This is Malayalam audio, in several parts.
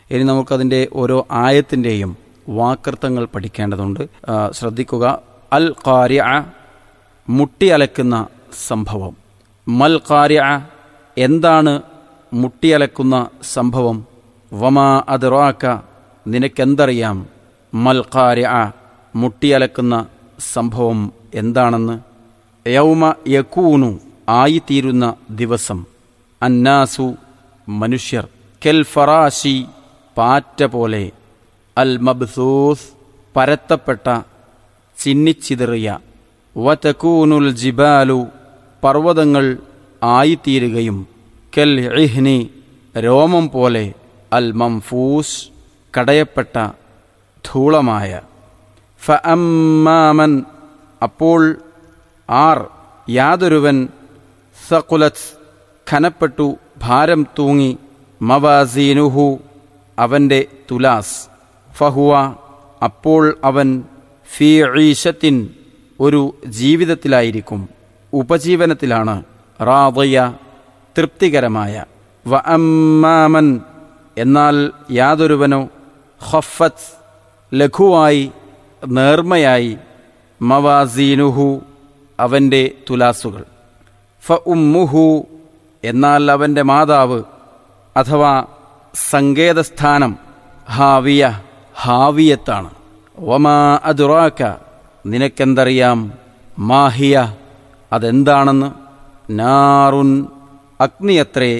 ഇനി നമുക്കതിൻ്റെ ഓരോ ആയത്തിൻ്റെയും വാക്കർത്ഥങ്ങൾ പഠിക്കേണ്ടതുണ്ട് ആ, ശ്രദ്ധിക്കുക അൽ ഖാരിഅ മുട്ടിയലക്കുന്ന സംഭവം മൽ ഖാരിഅ എന്താണ് മുട്ടിയലക്കുന്ന സംഭവം വമാ അദ്റാക്ക നിനക്കെന്തറിയാം മൽ ഖാരിഅ മുട്ടിയലക്കുന്ന സംഭവം എന്താണെന്ന് യൗമ യക്കൂനു ആയിത്തീരുന്ന ദിവസം അന്നാസു മനുഷ്യർ കെൽ ഫറാശി പാറ്റ പോലെ അൽ മബ്സൂസ് പരത്തപ്പെട്ട ചിന്നിച്ചിതറിയ വതക്കൂനുൽ ജിബാലു പർവ്വതങ്ങൾ ആയിത്തീരുകയും കെൽ ഇഹ്നി രോമം പോലെ അൽ മംഫൂസ് കടയപ്പെട്ട ധൂളമായ ഫ അമ്മാമൻ അപ്പോൾ ആർ യാതൊരുവൻ സകുലത്ത് ഖനപ്പെട്ടു ഭാരം തൂങ്ങി മവാസീനുഹു അവൻ്റെ തുലാസ് ഫഹുവ അപ്പോൾ അവൻ ഫീ ഈശത്തിൻ ഒരു ജീവിതത്തിലായിരിക്കും ഉപജീവനത്തിലാണ് റാദയ തൃപ്തികരമായ വ അമ്മാമൻ എന്നാൽ യാതൊരുവനോ ഹഫത്ത് ലഘുവായി നേർമയായി മവാസീനുഹു അവൻ്റെ തുലാസുകൾ ഫ ഉമ്മുഹു എന്നാൽ അവൻ്റെ മാതാവ് അഥവാ സങ്കേതസ്ഥാനം ഹാവിയ ഹാവിയത്താണ് ഒമാ അതുറാക്ക നിനക്കെന്തറിയാം മാഹിയ അതെന്താണെന്ന് നാറുൻ അഗ്നിയത്രേ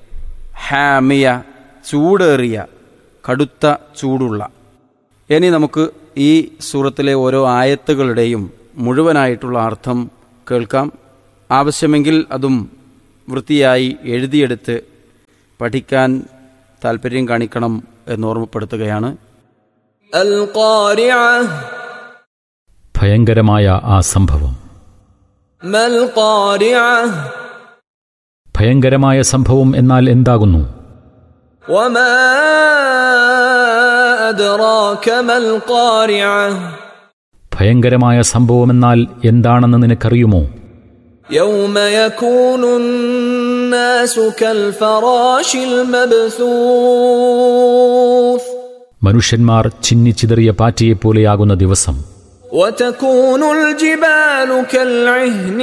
ഹാമിയ ചൂടേറിയ കടുത്ത ചൂടുള്ള ഇനി നമുക്ക് ഈ സൂറത്തിലെ ഓരോ ആയത്തുകളുടെയും മുഴുവനായിട്ടുള്ള അർത്ഥം കേൾക്കാം ആവശ്യമെങ്കിൽ അതും വൃത്തിയായി എഴുതിയെടുത്ത് പഠിക്കാൻ താല്പര്യം കാണിക്കണം എന്ന് ഓർമ്മപ്പെടുത്തുകയാണ് القارعة ഭയങ്കരമായ ആ സംഭവം ما القارعة ഭയങ്കരമായ സംഭവം എന്നാൽ എന്താകുന്നു وما أدراك ما القارعة ഭയങ്കരമായ സംഭവമെന്നാൽ എന്താണെന്ന് നിനക്കറിയുമോ يوم يكون الناس كالفراش المبثوث മനുഷ്യന്മാർ ചിന്നിച്ചിതറിയ പാറ്റയെപ്പോലെയാകുന്ന ദിവസം وتكون الجبال كالعهن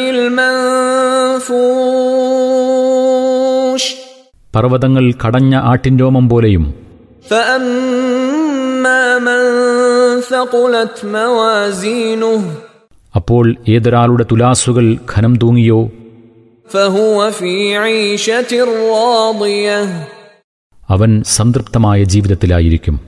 المنفوش പർവ്വതങ്ങൾ കടഞ്ഞ ആട്ടിൻരോമം പോലെയും فأما من ثقلت موازينه അപ്പോൾ ഏതൊരാളുടെ തുലാസുകൾ ഖനം തൂങ്ങിയോ فهو في عيشة راضية അവൻ സംതൃപ്തമായ ജീവിതത്തിലായിരിക്കും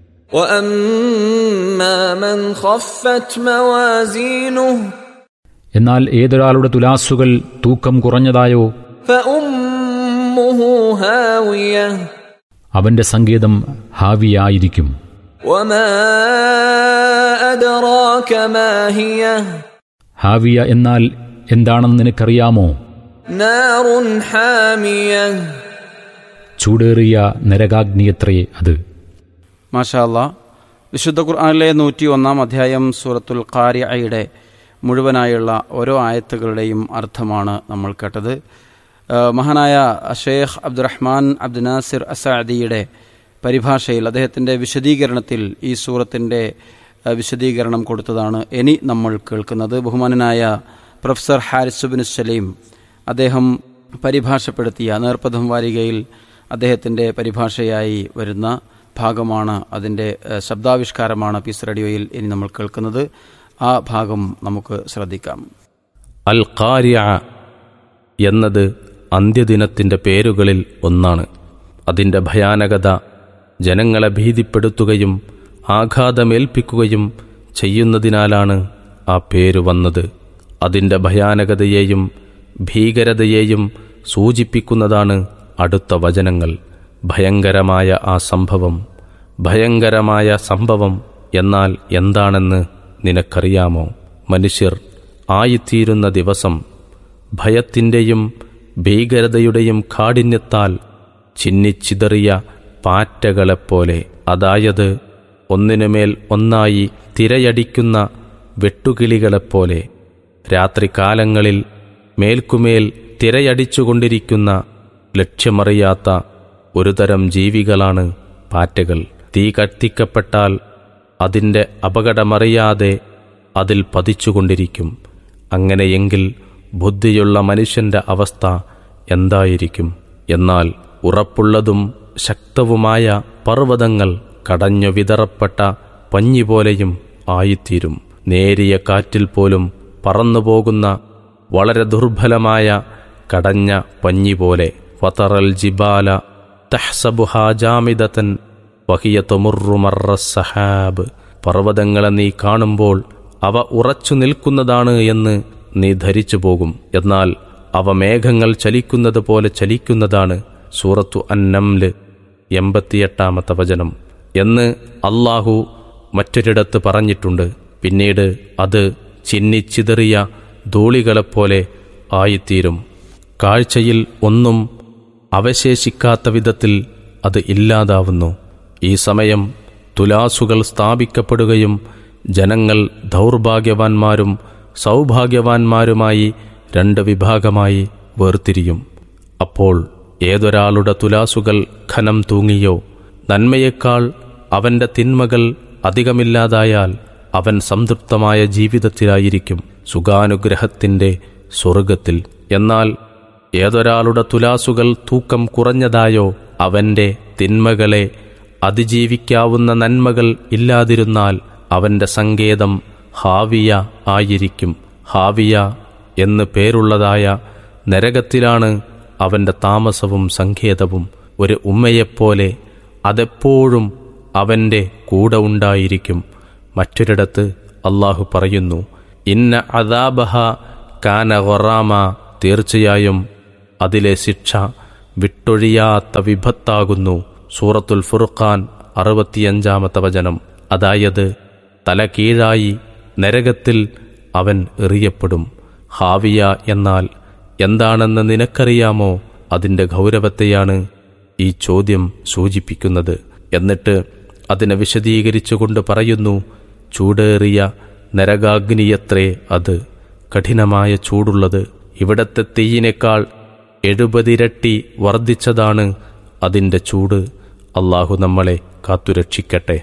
وأما من خفت موازينه എന്നാൽ ഏതൊരാളുടെ തുലാസുകൾ തൂക്കം കുറഞ്ഞതായോ فأمه هاوية അവന്റെ സങ്കേതം ഹാവിയായിരിക്കും وما أدراك ما هي ഹാവിയ എന്നാൽ എന്താണെന്ന് നിനക്കറിയാമോ نار حامية ചൂടേറിയ നരകാഗ്നിയത്രേ അത് മാഷാല്ല വിശുദ്ധ ഖുർആനിലെ നൂറ്റി ഒന്നാം അധ്യായം സൂറത്തുൽ ഖാരിഅയുടെ മുഴുവനായുള്ള ഓരോ ആയത്തുകളുടെയും അർത്ഥമാണ് നമ്മൾ കേട്ടത് ആ, മഹാനായ ഷെയ്ഖ് അബ്ദുറഹ്മാൻ അബ്ദുൽ നാസിർ അസാദിയുടെ പരിഭാഷയിൽ അദ്ദേഹത്തിൻ്റെ വിശദീകരണത്തിൽ ഈ സൂറത്തിൻ്റെ ആ, വിശദീകരണം കൊടുത്തതാണ് ഇനി നമ്മൾ കേൾക്കുന്നത് ബഹുമാനനായ പ്രൊഫസർ ഹാരിസുബിൻ സലീം അദ്ദേഹം പരിഭാഷപ്പെടുത്തിയ നേർപ്പഥം വാരികയിൽ അദ്ദേഹത്തിൻ്റെ പരിഭാഷയായി വരുന്ന ഭാഗമാണ് അതിൻ്റെ ഏഹ്, ശബ്ദാവിഷ്കാരമാണ് പീസ് റേഡിയോയിൽ ഇനി നമ്മൾ കേൾക്കുന്നത് ആ ഭാഗം നമുക്ക് ശ്രദ്ധിക്കാം അൽ ഖാരിയ എന്നത് അന്ത്യദിനത്തിൻ്റെ പേരുകളിൽ ഒന്നാണ് അതിൻ്റെ ഭയാനകത ജനങ്ങളെ ഭീതിപ്പെടുത്തുകയും ആഘാതമേൽപ്പിക്കുകയും ചെയ്യുന്നതിനാലാണ് ആ പേര് വന്നത് അതിൻ്റെ ഭയാനകതയെയും ഭീകരതയെയും സൂചിപ്പിക്കുന്നതാണ് അടുത്ത വചനങ്ങൾ ഭയങ്കരമായ ആ സംഭവം ഭയങ്കരമായ സംഭവം എന്നാൽ എന്താണെന്ന് നിനക്കറിയാമോ മനുഷ്യർ ആയിത്തീരുന്ന ദിവസം ഭയത്തിൻ്റെയും ഭീകരതയുടെയും കാഠിന്യത്താൽ ചിന്നിച്ചിതറിയ പാറ്റകളെപ്പോലെ അതായത് ഒന്നിനുമേൽ ഒന്നായി തിരയടിക്കുന്ന വെട്ടുകിളികളെപ്പോലെ രാത്രികാലങ്ങളിൽ മേൽക്കുമേൽ തിരയടിച്ചുകൊണ്ടിരിക്കുന്ന ലക്ഷ്യമറിയാത്ത ഒരുതരം ജീവികളാണ് പാറ്റകൾ തീ കത്തിക്കപ്പെട്ടാൽ അതിൻ്റെ അപകടമറിയാതെ അതിൽ പതിച്ചുകൊണ്ടിരിക്കും അങ്ങനെയെങ്കിൽ ബുദ്ധിയുള്ള മനുഷ്യന്റെ അവസ്ഥ എന്തായിരിക്കും എന്നാൽ ഉറപ്പുള്ളതും ശക്തവുമായ പർവ്വതങ്ങൾ കടഞ്ഞു വിതറപ്പെട്ട പഞ്ഞിപോലെയും ആയിത്തീരും നേരിയ കാറ്റിൽ പോലും പറന്നുപോകുന്ന വളരെ ദുർബലമായ കടഞ്ഞ പഞ്ഞിപോലെ വതറൽ ജിബാല തഹ്സബുഹാ ജാമിദത്തൻ വഹിയ തൊമുറുമറ സഹാബ് പർവ്വതങ്ങളെ നീ കാണുമ്പോൾ അവ ഉറച്ചു നിൽക്കുന്നതാണ് എന്ന് നീ ധരിച്ചു പോകും എന്നാൽ അവ മേഘങ്ങൾ ചലിക്കുന്നത് പോലെ ചലിക്കുന്നതാണ് സൂറത്തു അന്നംല് എൺപത്തിയെട്ടാമത്തെ വചനം എന്ന് അള്ളാഹു മറ്റൊരിടത്ത് പറഞ്ഞിട്ടുണ്ട് പിന്നീട് അത് ചിന്നിച്ചിതറിയ ധൂളികളെപ്പോലെ ആയിത്തീരും കാഴ്ചയിൽ ഒന്നും അവശേഷിക്കാത്ത വിധത്തിൽ അത് ഇല്ലാതാവുന്നു ഈ സമയം തുലാസുകൾ സ്ഥാപിക്കപ്പെടുകയും ജനങ്ങൾ ദൗർഭാഗ്യവാന്മാരും സൗഭാഗ്യവാന്മാരുമായി രണ്ട് വിഭാഗമായി വേർതിരിയും അപ്പോൾ ഏതൊരാളുടെ തുലാസുകൾ ഖനം തൂങ്ങിയോ നന്മയേക്കാൾ അവന്റെ തിന്മകൾ അധികമില്ലാതായാൽ അവൻ സംതൃപ്തമായ ജീവിതത്തിലായിരിക്കും സുഖാനുഗ്രഹത്തിന്റെ സ്വർഗത്തിൽ എന്നാൽ ഏതൊരാളുടെ തുലാസുകൾ തൂക്കം കുറഞ്ഞതായോ അവന്റെ തിന്മകളെ അതിജീവിക്കാവുന്ന നന്മകൾ ഇല്ലാതിരുന്നാൽ അവന്റെ സങ്കേതം ഹാവിയ ആയിരിക്കും ഹാവിയ എന്ന് പേരുള്ളതായ നരകത്തിലാണ് അവന്റെ താമസവും സങ്കേതവും ഒരു ഉമ്മയെപ്പോലെ അതെപ്പോഴും അവന്റെ കൂടെ ഉണ്ടായിരിക്കും മറ്റൊരിടത്ത് അള്ളാഹു പറയുന്നു ഇന്ന അദാബഹ കാന ഗൊറാമ തീർച്ചയായും അതിലെ ശിക്ഷ വിട്ടൊഴിയാത്ത വിഭത്താകുന്നു സൂറത്തുൽ ഫുർഖാൻ അറുപത്തിയഞ്ചാമത്തെ വചനം അതായത് തല കീഴായി നരകത്തിൽ അവൻ എറിയപ്പെടും ഹാവിയ എന്നാൽ എന്താണെന്ന് നിനക്കറിയാമോ അതിൻ്റെ ഗൗരവത്തെയാണ് ഈ ചോദ്യം സൂചിപ്പിക്കുന്നത് എന്നിട്ട് അതിനെ വിശദീകരിച്ചുകൊണ്ട് പറയുന്നു ചൂടേറിയ നരകാഗ്നിയത്രേ അത് കഠിനമായ ചൂടുള്ളത് ഇവിടത്തെ തീയിനേക്കാൾ എഴുപതിരട്ടി വർദ്ധിച്ചതാണ് അതിൻ്റെ ചൂട് അള്ളാഹു നമ്മളെ കാത്തുരക്ഷിക്കട്ടെ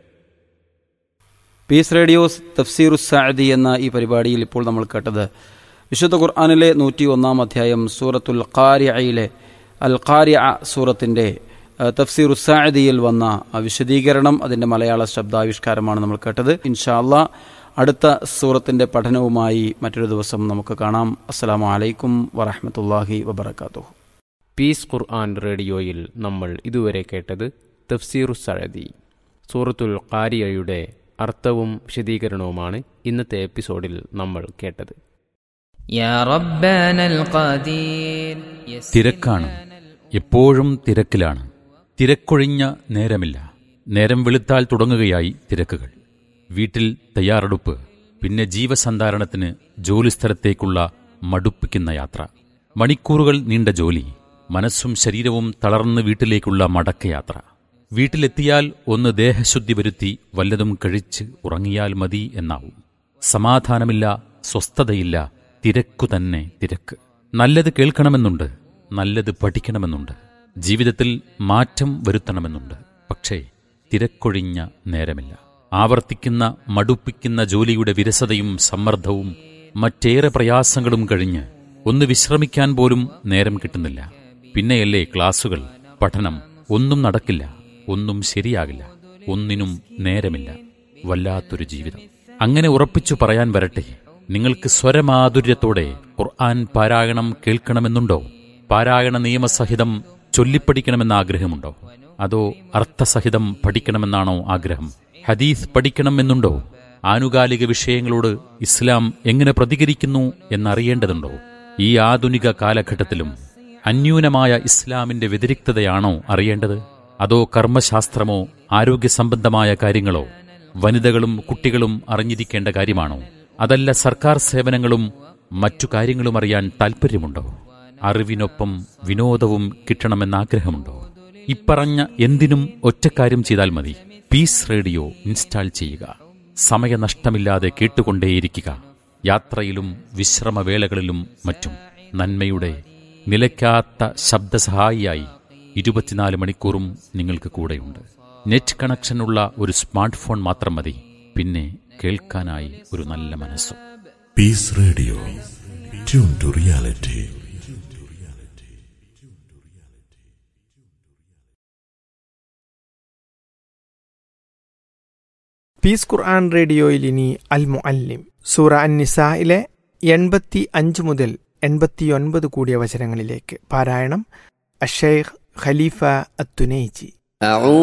പീസ് റേഡിയോസ് തഫ്സീറു സാദി എന്ന ഈ പരിപാടിയിൽ ഇപ്പോൾ നമ്മൾ കേട്ടത് വിശുദ്ധ ഖുർആാനിലെ നൂറ്റി ഒന്നാം അധ്യായം സൂറത്തുൽ ഖാരിയയിലെ അൽ ഖാരിയ സൂറത്തിൻ്റെ തഫ്സീറു സാദിയിൽ വന്ന ആ വിശദീകരണം അതിൻ്റെ മലയാള ശബ്ദാവിഷ്കാരമാണ് നമ്മൾ കേട്ടത് ഇൻഷാ അല്ലാ അടുത്ത സൂറത്തിൻ്റെ പഠനവുമായി മറ്റൊരു ദിവസം നമുക്ക് കാണാം അസ്സലാമു അലൈക്കും വറഹമത്തല്ലാഹി വബർക്കാത്തു പീസ് ഖുർആൻ റേഡിയോയിൽ നമ്മൾ ഇതുവരെ കേട്ടത് തഫ്സീറു സഴദി സൂറത്തുൽ ഖാരിയയുടെ അർത്ഥവും വിശദീകരണവുമാണ് ഇന്നത്തെ എപ്പിസോഡിൽ നമ്മൾ കേട്ടത് يا ربنا القدير തിരക്കാണ് എപ്പോഴും തിരക്കിലാണ് തിരക്കൊഴിഞ്ഞ നേരമില്ല നേരം വെളുത്താൽ തുടങ്ങുകയായി തിരക്കുകൾ വീട്ടിൽ തയ്യാറെടുപ്പ് പിന്നെ ജീവസന്ധാരണത്തിന് ജോലിസ്ഥലത്തേക്കുള്ള മടുപ്പിക്കുന്ന യാത്ര മണിക്കൂറുകൾ നീണ്ട ജോലി മനസ്സും ശരീരവും തളർന്ന് വീട്ടിലേക്കുള്ള മടക്കയാത്ര വീട്ടിലെത്തിയാൽ ഒന്ന് ദേഹശുദ്ധി വരുത്തി വല്ലതും കഴിച്ച് ഉറങ്ങിയാൽ മതി എന്നാവും സമാധാനമില്ല സ്വസ്ഥതയില്ല തിരക്കു തന്നെ തിരക്ക് നല്ലത് കേൾക്കണമെന്നുണ്ട് നല്ലത് പഠിക്കണമെന്നുണ്ട് ജീവിതത്തിൽ മാറ്റം വരുത്തണമെന്നുണ്ട് പക്ഷേ തിരക്കൊഴിഞ്ഞ നേരമില്ല ആവർത്തിക്കുന്ന മടുപ്പിക്കുന്ന ജോലിയുടെ വിരസതയും സമ്മർദ്ദവും മറ്റേറെ പ്രയാസങ്ങളും കഴിഞ്ഞ് ഒന്ന് വിശ്രമിക്കാൻ പോലും നേരം കിട്ടുന്നില്ല പിന്നെയല്ലേ ക്ലാസുകൾ പഠനം ഒന്നും നടക്കില്ല ഒന്നും ശരിയാകില്ല ഒന്നിനും നേരമില്ല വല്ലാത്തൊരു ജീവിതം അങ്ങനെ ഉറപ്പിച്ചു പറയാൻ വരട്ടെ നിങ്ങൾക്ക് സ്വരമാധുര്യത്തോടെ ഖുർആൻ പാരായണം കേൾക്കണമെന്നുണ്ടോ പാരായണ നിയമസഹിതം ചൊല്ലിപ്പഠിക്കണമെന്ന ആഗ്രഹമുണ്ടോ അതോ അർത്ഥസഹിതം പഠിക്കണമെന്നാണോ ആഗ്രഹം ഹദീസ് പഠിക്കണമെന്നുണ്ടോ ആനുകാലിക വിഷയങ്ങളോട് ഇസ്ലാം എങ്ങനെ പ്രതികരിക്കുന്നു എന്നറിയേണ്ടതുണ്ടോ ഈ ആധുനിക കാലഘട്ടത്തിലും അന്യൂനമായ ഇസ്ലാമിന്റെ വ്യതിരിക്തതയാണോ അറിയേണ്ടത് അതോ കർമ്മശാസ്ത്രമോ ആരോഗ്യ സംബന്ധമായ കാര്യങ്ങളോ വനിതകളും കുട്ടികളും അറിഞ്ഞിരിക്കേണ്ട കാര്യമാണോ അതല്ല സർക്കാർ സേവനങ്ങളും മറ്റു കാര്യങ്ങളും അറിയാൻ താൽപ്പര്യമുണ്ടോ അറിവിനൊപ്പം വിനോദവും കിട്ടണമെന്ന ആഗ്രഹമുണ്ടോ ഇപ്പറഞ്ഞ എന്തിനും ഒറ്റക്കാര്യം ചെയ്താൽ മതി പീസ് റേഡിയോ ഇൻസ്റ്റാൾ ചെയ്യുക സമയനഷ്ടമില്ലാതെ കേട്ടുകൊണ്ടേയിരിക്കുക യാത്രയിലും വിശ്രമവേളകളിലും മറ്റും നന്മയുടെ നിലയ്ക്കാത്ത ശബ്ദസഹായിയായി ഇരുപത്തിനാല് മണിക്കൂറും നിങ്ങൾക്ക് കൂടെയുണ്ട് നെറ്റ് കണക്ഷനുള്ള ഒരു സ്മാർട്ട് ഫോൺ മാത്രം മതി പിന്നെ കേൾക്കാനായി ഒരു നല്ല മനസ്സും Peace Radio. Tune to reality. Peace Quran റേഡിയോയിൽ ഇനി അൽ മുഅല്ലിം സൂറ അൻ നിസായിലെ എൺപത്തി അഞ്ച് മുതൽ എൺപത്തിയൊൻപത് കൂടിയ വചനങ്ങളിലേക്ക് പാരായണം അഷേഖ് ഖലീഫ അത്തുനൈജി أعوذ